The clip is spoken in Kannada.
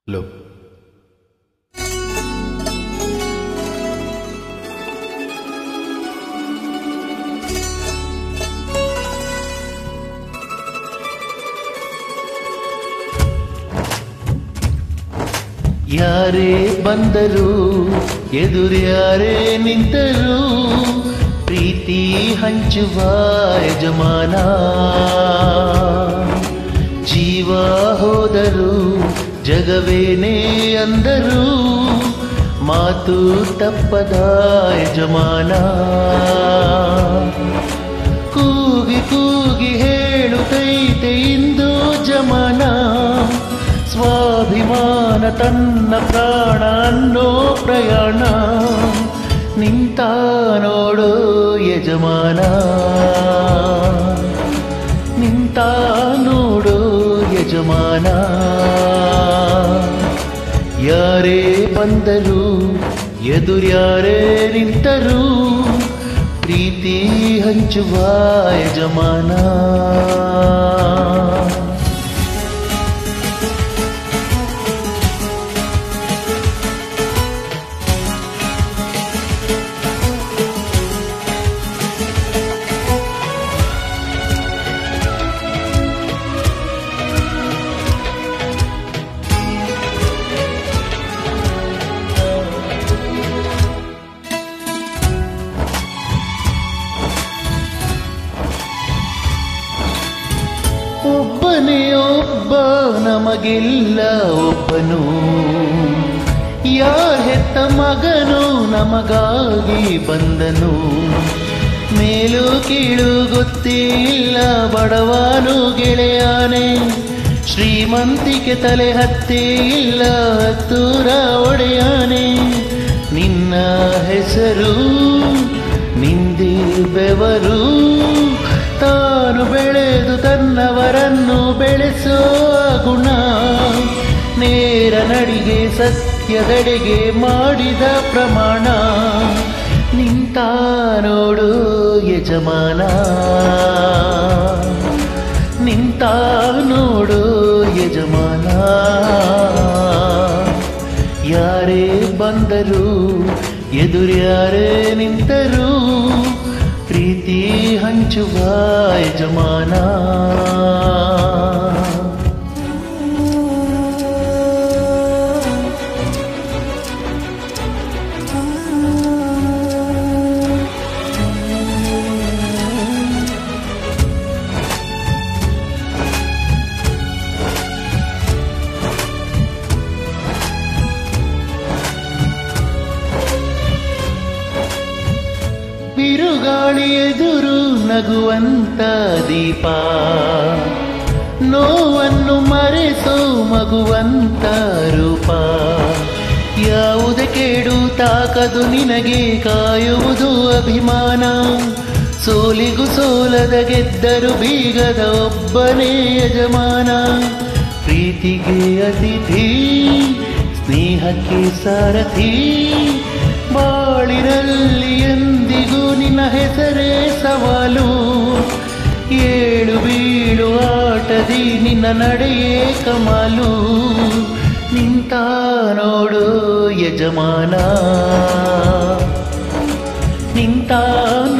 ಹಲೋ ಯಾರೇ ಬಂದರು ಎದುರ್ಯಾರೇ ನಿಂತರು ಪ್ರೀತಿ ಹಂಚುವ ಯಜಮಾನ ಜೀವ ಹೋದರು ಜಗವೇನೇ ಅಂದರು ಮಾತು ತಪ್ಪದ ಯಜಮಾನ ಕೂಗಿ ಕೂಗಿ ಹೇಳುತ್ತೈತೆ ಇಂದು ಜಮಾನ ಸ್ವಾಭಿಮಾನ ತನ್ನ ಪ್ರಾಣ ಅನ್ನೋ ಪ್ರಯಾಣ ನಿಂತ ನೋಡೋ ಯಜಮಾನ ನಿಂತ ನೋಡೋ ಯಜಮಾನ ಯಾರೇ ಬಂದರು ಎದುರ್ಯಾರೇ ನಿಂತರು ಪ್ರೀತಿ ಹಂಚುವ ಯಜಮಾನ ಒಬ್ಬನೇ ಒಬ್ಬ ನಮಗಿಲ್ಲ ಒಬ್ಬನು ಯಾರ ಹೆತ್ತ ಮಗನು ನಮಗಾಗಿ ಬಂದನು ಮೇಲು ಕೀಳು ಗೊತ್ತಿಲ್ಲ ಬಡವನು ಗೆಳೆಯಾನೆ ಶ್ರೀಮಂತಿಕೆ ತಲೆ ಹತ್ತಿ ಇಲ್ಲ ಹತ್ತೂರ ಒಡೆಯಾನೆ ನಿನ್ನ ಹೆಸರು ನಿಂದಿ ಬೆವರು ತಾನು ಬೆಳೆದು ತನ್ನವರನ್ನು ಬೆಳೆಸೋ ಗುಣ ನೇರ ನಡಿಗೆ ಸತ್ಯದೆಡೆಗೆ ಮಾಡಿದ ಪ್ರಮಾಣ ನಿಂತ ನೋಡು ಯಜಮಾನ ನಿಂತ ನೋಡು ಯಜಮಾನ ಯಾರೇ ಬಂದರು ಎದುರ್ಯಾರೇ ನಿಂತರು ಪ್ರೀತಿ ಹಂಚುವ ಯಜಮಾನ ಬಿರುಗಾಳಿ ಎದುರು ನಗುವಂತ ದೀಪ ನೋವನ್ನು ಮರೆಸೋ ಮಗುವಂತ ರೂಪ ಯಾವುದೇ ಕೇಡು ತಾಕದು ನಿನಗೆ ಕಾಯುವುದು ಅಭಿಮಾನ ಸೋಲಿಗೂ ಸೋಲದ ಗೆದ್ದರು ಬೀಗದ ಒಬ್ಬನೇ ಯಜಮಾನ ಪ್ರೀತಿಗೆ ಅತಿಥಿ ಸ್ನೇಹಕ್ಕೆ ಸಾರಥಿ ಬಾಳಿನಲ್ಲಿ ಎಂದಿಗೂ ನಿನ್ನ ಹೆಸರೇ ಸವಾಲು ಏಳು ಬೀಳು ಆಟದಿ ನಿನ್ನ ನಡೆಯೇ ಕಮಾಲು ನಿಂತ ನೋಡು ಯಜಮಾನ ನಿಂತ